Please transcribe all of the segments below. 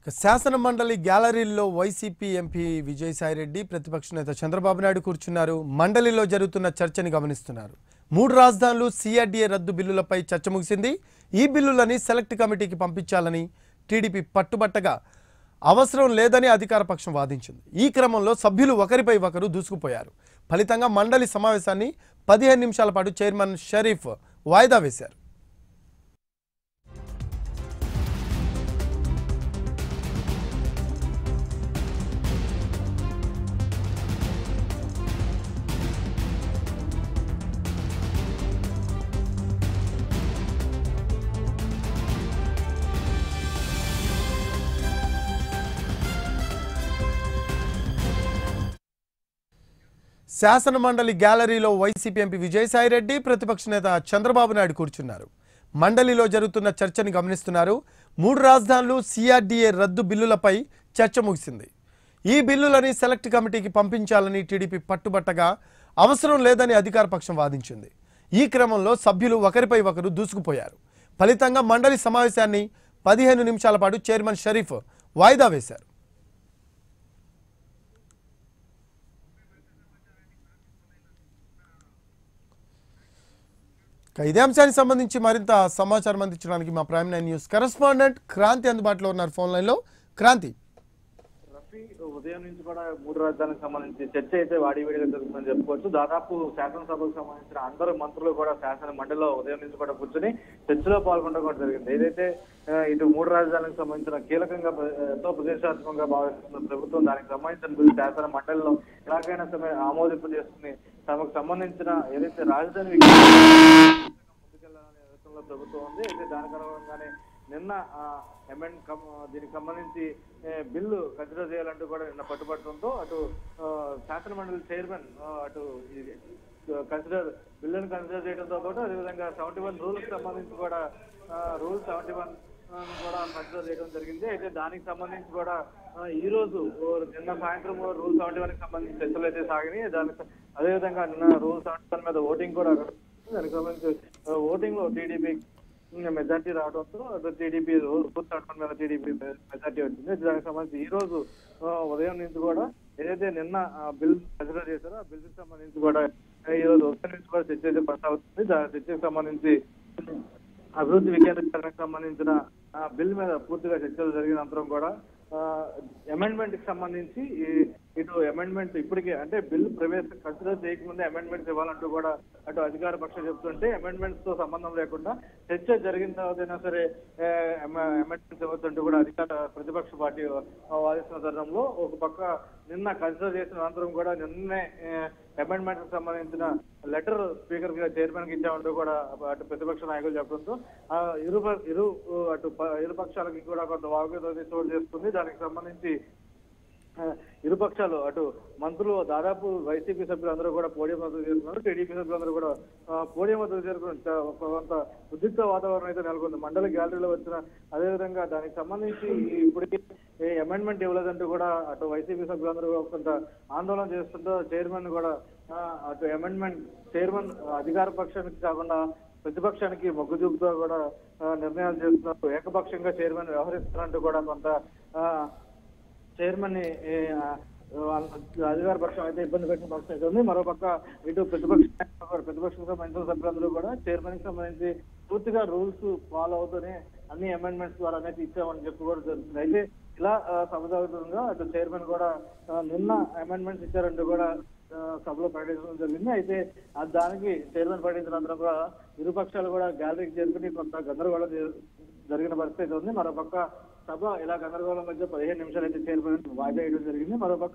ఇక శాసన మండలి గ్యాలరీలో వైసీపీ ఎంపీ విజయసాయిరెడ్డి ప్రతిపక్ష నేత చంద్రబాబు నాయుడు కూర్చున్నారు మండలిలో జరుగుతున్న చర్చని గమనిస్తున్నారు మూడు రాజధానులు సిఆర్డీఏ రద్దు బిల్లులపై చర్చ ముగిసింది ఈ బిల్లులని సెలెక్ట్ కమిటీకి పంపించాలని టీడీపీ పట్టుబట్టగా అవసరం లేదని అధికార పక్షం వాదించింది ఈ క్రమంలో సభ్యులు ఒకరిపై ఒకరు దూసుకుపోయారు ఫలితంగా మండలి సమావేశాన్ని పదిహేను నిమిషాల పాటు చైర్మన్ షరీఫ్ వాయిదా వేశారు శాసన మండలి గ్యాలరీలో వైసీపీ ఎంపీ విజయసాయిరెడ్డి ప్రతిపక్ష నేత చంద్రబాబు నాయుడు కూర్చున్నారు మండలిలో జరుగుతున్న చర్చని గమనిస్తున్నారు మూడు రాజధానులు సిఆర్డీఏ రద్దు బిల్లులపై చర్చ ముగిసింది ఈ బిల్లులని సెలెక్ట్ కమిటీకి పంపించాలని టీడీపీ పట్టుబట్టగా అవసరం లేదని అధికార పక్షం వాదించింది ఈ క్రమంలో సభ్యులు ఒకరిపై ఒకరు దూసుకుపోయారు ఫలితంగా మండలి సమావేశాన్ని పదిహేను నిమిషాల పాటు చైర్మన్ షరీఫ్ వాయిదా వేశారు ఇక ఇదే అంశానికి సంబంధించి మరింత సమాచారం అందించడానికి మా Prime Nine News correspondent Kranti అందుబాటులో ఉన్నారు ఫోన్ లైన్లో క్రాంతి రఫీ ఉదయం నుంచి కూడా మూడు రాజధానికి సంబంధించి చర్చ అయితే వాడివేడిగా జరుగుతుందని చెప్పుకోవచ్చు దాదాపు శాసనసభకు సంబంధించిన అందరు మంత్రులు కూడా శాసన మండలిలో ఉదయం నుంచి కూడా కూర్చొని చర్చలో పాల్గొనడం కూడా జరిగింది ఏదైతే ఆ, ఇటు మూడు రాజధానికి సంబంధించిన కీలకంగా ప్ర- ఎంతో ప్రదేశాత్మకంగా భావిస్తున్న ప్రభుత్వం దానికి సంబంధించిన బిల్లు శాసన మండలిలో ఎలాగైనా సరే ఆమోదింపు చేసుకుని తమకు సంబంధించిన ఏదైతే రాజధాని ముందుకెళ్లాలనే యోచనలో ప్రభుత్వం ఉంది అయితే దానికి అనుగుణంగానే నిన్న అమెండ్ దీనికి సంబంధించి ఏ, బిల్లు కన్సిడర్ చేయాలంటూ కూడా నిన్న పట్టుబట్టడంతో అటు ఆ, శాసన మండలి చైర్మన్ ఆ, అటు ఇది, కన్సిడర్ బిల్లును కన్సిడర్ చేయడంతో పాటు అదేవిధంగా సెవెంటీ వన్ రూల్కి సంబంధించి కూడా రూల్ సెవెంటీ వన్ కూడా కన్సిడర్ చేయడం జరిగింది అయితే దానికి సంబంధించి కూడా ఆ, ఈ రోజు ఓ నిన్న సాయంత్రం రూల్ సెవెంటీ వన్ కి సంబంధించి చర్చలు అయితే సాగినాయి దానికి అదేవిధంగా నిన్న రూల్ సెవెంటీ వన్ మీద ఓటింగ్ కూడా దానికి సంబంధించి ఓటింగ్ లో టీడీపీ మెజార్టీ రావడంతో అటు టీడీపీ రూల్ మీద టీడీపీ మెజార్టీ వచ్చింది దానికి సంబంధించి ఈ రోజు ఆ, ఉదయం నుంచి కూడా ఏదైతే నిన్న ఆ బిల్ కన్సిడర్ చేశారో ఆ బిల్ కి సంబంధించి కూడా ఆ, ఈ రోజు ఉదయం నుంచి కూడా చర్చ అయితే కొనసాగుతుంది దాని చర్చకు సంబంధించి అభివృద్ధి వికేంద్రీకరణకు సంబంధించిన ఆ, బిల్ మీద పూర్తిగా చర్చలు జరిగిన అనంతరం కూడా అమెండ్మెంట్ కి సంబంధించి ఈ- ఇటు అమెండ్మెంట్ ఇప్పటికే అంటే బిల్ ప్రవేశ కన్సిడర్ చేయకముందే అమెండ్మెంట్స్ ఇవ్వాలంటూ కూడా అటు అధికార పక్షం చెప్తుంటే అమెండ్మెంట్స్ తో సంబంధం లేకుండా చర్చ జరిగిన తర్వాతైనా సరే అమెండ్మెంట్స్ ఇవ్వద్దంటూ కూడా అధికార ప్రతిపక్ష పార్టీ ఆ, వాదిస్తున్న తరుణంలో ఒక పక్క నిన్న కన్సిడర్ చేసిన అనంతరం కూడా నిన్నే అమెండ్మెంట్ కి సంబంధించిన లెటర్ స్పీకర్ గా చైర్మన్ కి ఇచ్చామంటూ కూడా అటు ప్రతిపక్ష నాయకులు చెప్పడంతో ఆ ఇరు ప- ఇరు అటు ప- ఇరు పక్షాలకి కూడా కొంత వాగ్వివాదం చోటు చేసుకుంది దానికి సంబంధించి ఆ, ఇరు పక్షాలు అటు మంత్రులు దాదాపు వైసీపీ సభ్యులందరూ కూడా పోడియం మద్దతు చేస్తున్నారు టీడీపీ సభ్యులందరూ కూడా ఆ, పోడియం మద్దతు చేరుకుని చ- కొంత ఉద్రిక్త వాతావరణం అయితే నెలకొంది మండలి గ్యాలరీలో వచ్చిన అదేవిధంగా దానికి సంబంధించి ఈ ఇప్పటికీ ఏ అమెండ్మెంట్ ఇవ్వలేదంటూ కూడా అటు వైసీపీ సభ్యులందరూ కూడా కొంత ఆందోళన చేస్తుంటూ చైర్మన్ కూడా ఆ, అటు అమెండ్మెంట్ చైర్మన్ అధికార పక్షానికి కాకుండా ప్రతిపక్షానికి మొగ్గు చూపుతూ కూడా ఆ, నిర్ణయాలు చేస్తున్నారు ఏకపక్షంగా చైర్మన్ వ్యవహరిస్తున్నట్టు కూడా కొంత ఆ, చైర్మన్ ని ఏ, ఆ, వాళ్ళ అధికార పక్షం అయితే ఇబ్బంది పెట్టిన పక్షం అయితే ఉంది మరోపక్క ఇటు ప్రతిపక్ష నాయకులు కూడా, ప్రతిపక్షం సంబంధించిన సభ్యులందరూ కూడా చైర్మన్ కి సంబంధించి పూర్తిగా రూల్స్ ఫాలో అవుతూనే అన్ని అమెండ్మెంట్స్ ద్వారా అనేది ఇచ్చామని చెప్పి కూడా జరుగుతుంది అయితే ఇలా ఆ, సభ జరుగుతుండగా అటు చైర్మన్ కూడా ఆ, నిన్న అమెండ్మెంట్స్ ఇచ్చారంటూ కూడా ఆ, సభలో ప్రకటించడం జరిగింది అయితే ఆ దానికి చైర్మన్ ప్రకటించినందుకు కూడా ఇరు పక్షాలు కూడా గ్యాలరీకి చేరుకుని కొంత గందరగోళం జరు- జరిగిన పరిస్థితి అయితే ఉంది మరోపక్క సభ ఇలా గందరగోళం మధ్య పదిహేను నిమిషాలు అయితే చైర్మన్ వాయిదా వేయడం జరిగింది మరోపక్క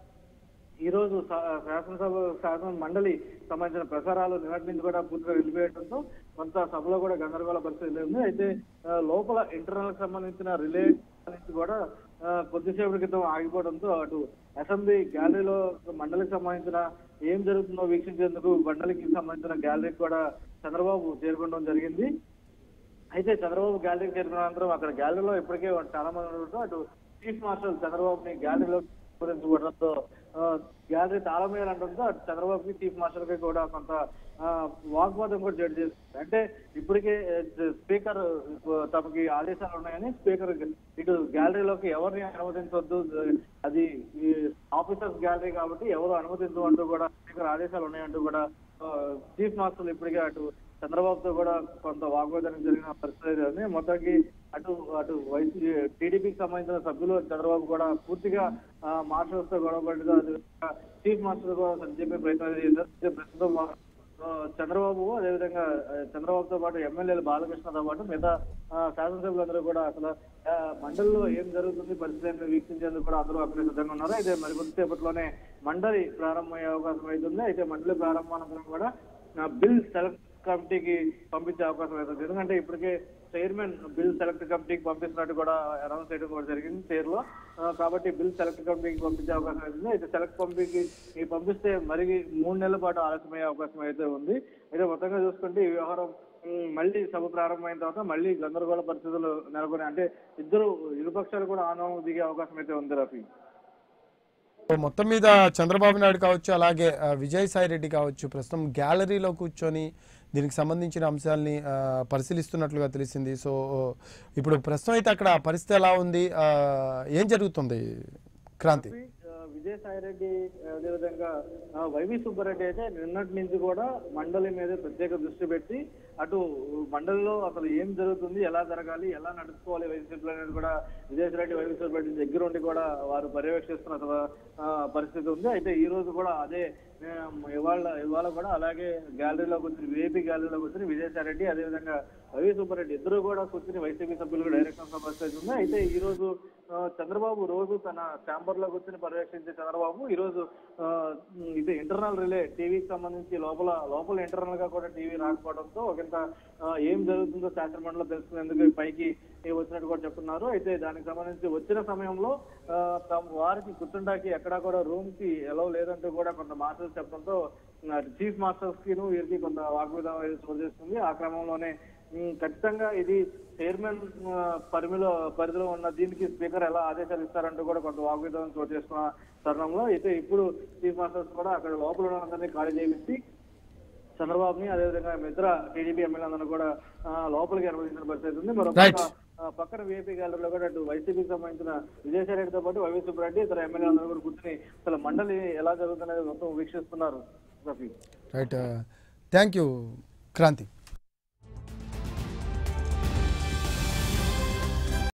ఈ రోజు శా- శాసనసభ శాసన మండలి సంబంధించిన ప్రసారాలు నిన్నటి నుంచి కూడా పూర్తిగా నిలిపివేయడంతో కొంత సభలో కూడా గందరగోళ పరిస్థితి ఉంది అయితే ఆ, లోపల ఇంటర్నల్ కి సంబంధించిన రిలే నుంచి కూడా ఆ, కొద్దిసేపటి క్రితం ఆగిపోవడంతో అటు అసెంబ్లీ గ్యాలరీలో మండలికి సంబంధించిన ఏం జరుగుతుందో వీక్షించేందుకు మండలికి సంబంధించిన గ్యాలరీకి కూడా చంద్రబాబు చేరుకోవడం జరిగింది అయితే చంద్రబాబు గ్యాలరీకి చేరుకున్న అనంతరం అక్కడ గ్యాలరీలో ఇప్పటికే చాలా మంది ఉండడంతో అటు చీఫ్ మార్షల్ చంద్రబాబుని గ్యాలరీలో గురించుకోవడంతో గ్యాలరీ తాళం వేయాలంటుందో అటు చంద్రబాబుకి చీఫ్ మాస్టర్ కి కూడా కొంత ఆ, వాగ్వాదం కూడా జడ్జి చేస్తుంది అంటే ఇప్పటికే స్పీకర్ తమకి ఆదేశాలు ఉన్నాయని స్పీకర్ ఇటు గ్యాలరీలోకి ఎవరిని అనుమతించవద్దు అది ఈ ఆఫీసర్స్ గ్యాలరీ కాబట్టి ఎవరు అనుమతించు అంటూ కూడా స్పీకర్ ఆదేశాలు ఉన్నాయంటూ కూడా ఆ, చీఫ్ మాస్టర్లు ఇప్పటికే అటు చంద్రబాబుతో కూడా కొంత వాగ్వాదం జరిగిన పరిస్థితి ఉంది మొత్తానికి అటు అటు వైసీ టీడీపీకి సంబంధించిన సభ్యులు చంద్రబాబు కూడా పూర్తిగా ఆ, మార్షల్స్ తో గొడవపడ్డగా చీఫ్ మాస్టర్ కూడా సరి చెప్పే ప్రయత్నం చేశారు అయితే ప్రస్తుతం ఆ, చంద్రబాబు అదేవిధంగా ఆ, చంద్రబాబుతో పాటు ఎమ్మెల్యేలు బాలకృష్ణతో పాటు మిగతా ఆ, శాసనసభ్యులందరూ కూడా అసలు ఆ, మండలిలో ఏం జరుగుతుంది పరిస్థితి ఏంటో వీక్షించేందుకు కూడా అందరూ అక్కడ సిద్ధంగా ఉన్నారు అయితే మరి కొద్దిసేపట్లోనే మండలి ప్రారంభమయ్యే అవకాశం అవుతుంది అయితే మండలి ప్రారంభానంతరం కూడా ఆ, బిల్ సెలెక్ట్ కమిటీకి పంపించే అవకాశం అవుతుంది ఎందుకంటే ఇప్పటికే చైర్మన్ బిల్ సెలెక్ట్ కమిటీకి పంపిస్తున్నట్టు కూడా అనౌన్స్ చేయడం కూడా జరిగింది చైర్ లో ఆ, కాబట్టి బిల్ సెలెక్ట్ కమిటీకి పంపించే అవకాశం అవుతుంది అయితే సెలెక్ట్ కమిటీకి ఈ పంపిస్తే మరి మూడు నెలల పాటు ఆలస్యమయ్యే అవకాశం అయితే ఉంది అయితే మొత్తంగా చూసుకుంటే ఈ వ్యవహారం ఉమ్, మళ్ళీ సభ ప్రారంభమైన తర్వాత మళ్ళీ గందరగోళ పరిస్థితులు నెలకొని అంటే ఇద్దరు ఇరుపక్షాలు కూడా ఆందోళన దిగే అవకాశం అయితే ఉంది రఫీ మొత్తం మీద చంద్రబాబు నాయుడు కావచ్చు అలాగే ఆ, విజయసాయి రెడ్డి కావచ్చు ప్రస్తుతం గ్యాలరీలో కూర్చొని దీనికి సంబంధించిన అంశాలని ఆ, పరిశీలిస్తున్నట్లుగా తెలిసింది సో ఇప్పుడు ప్రస్తుతం అయితే అక్కడ పరిస్థితి ఎలా ఉంది ఆ, ఏం జరుగుతుంది క్రాంతి ఆ, విజయసాయి రెడ్డి అదేవిధంగా ఆ, వైవి సుబ్బారెడ్డి అయితే నిన్నటి నుంచి కూడా మండలి మీద ప్రత్యేక దృష్టి పెట్టి అటు మండలిలో అసలు ఏం జరుగుతుంది ఎలా జరగాలి ఎలా నడుచుకోవాలి వైసీపీలో అనేది కూడా విజయసాయి రెడ్డి వైవి సుబ్బారెడ్డి దగ్గర ఉండి కూడా వారు పర్యవేక్షిస్తున్న అసలు, ఆ, పరిస్థితి ఉంది అయితే ఈ రోజు కూడా అదే ఆ, ఇవాళ ఇవాళ కూడా అలాగే గ్యాలరీలో కూర్చుని విఐపి గ్యాలరీలో కూర్చుని విజయసాయి రెడ్డి అదేవిధంగా వైవి సుబ్బారెడ్డి ఇద్దరు కూడా కూర్చుని వైసీపీ సభ్యులు డైరెక్షన్ పరిస్థితి ఉంది అయితే ఈ రోజు ఆ, చంద్రబాబు రోజు తన ఛాంబర్ లో కూర్చొని పర్యవేక్షించే చంద్రబాబు ఈ రోజు ఆ, ఇది ఇంటర్నల్ రిలే టీవీకి సంబంధించి లోపల లోపల ఇంటర్నల్ గా కూడా టీవీ రాకపోవడంతో ఒకంత ఆ, ఏం జరుగుతుందో శాసనమండలిలో తెలుసుకునేందుకు పైకి వచ్చినట్టు కూడా చెప్తున్నారు అయితే దానికి సంబంధించి వచ్చిన సమయంలో ఆ, తమ వారికి కూర్చుంటాకి ఎక్కడా కూడా రూమ్ కి ఎలా లేదంటూ కూడా కొంత మాస్టర్స్ చెప్పడంతో చీఫ్ మాస్టర్స్ కి వీరికి కొంత వాగ్విధం అనేది చోటు చేసుకుంది ఆ క్రమంలోనే ఉమ్, ఖచ్చితంగా ఇది చైర్మన్ ఆ, పరిమిలో పరిధిలో ఉన్న దీనికి స్పీకర్ ఎలా ఆదేశాలు ఇస్తారంటూ కూడా కొంత వాగ్విధం చోటు చేసుకున్న తరుణంలో అయితే ఇప్పుడు చీఫ్ మాస్టర్స్ కూడా అక్కడ లోపల ఉన్న అందరినీ ఖాళీ చేయించి చంద్రబాబుని అదేవిధంగా మిత్ర టీడీపీ ఎమ్మెల్యేలందరూ కూడా ఆ, లోపలికి అనుమతించిన పరిస్థితి ఉంది మరో Right. పక్కన వీఐపీ గ్యాలరీలో కూడా అటు వైసీపీకి సంబంధించిన విజయసాయి రెడ్డితో పాటు వైవి సుబ్బారెడ్డి ఇతర ఎమ్మెల్యేలందరూ కూడా కూర్చొని అసలు మండలి ఎలా జరుగుతుందనేది మొత్తం వీక్షిస్తున్నారు Rafi right thank you Kranti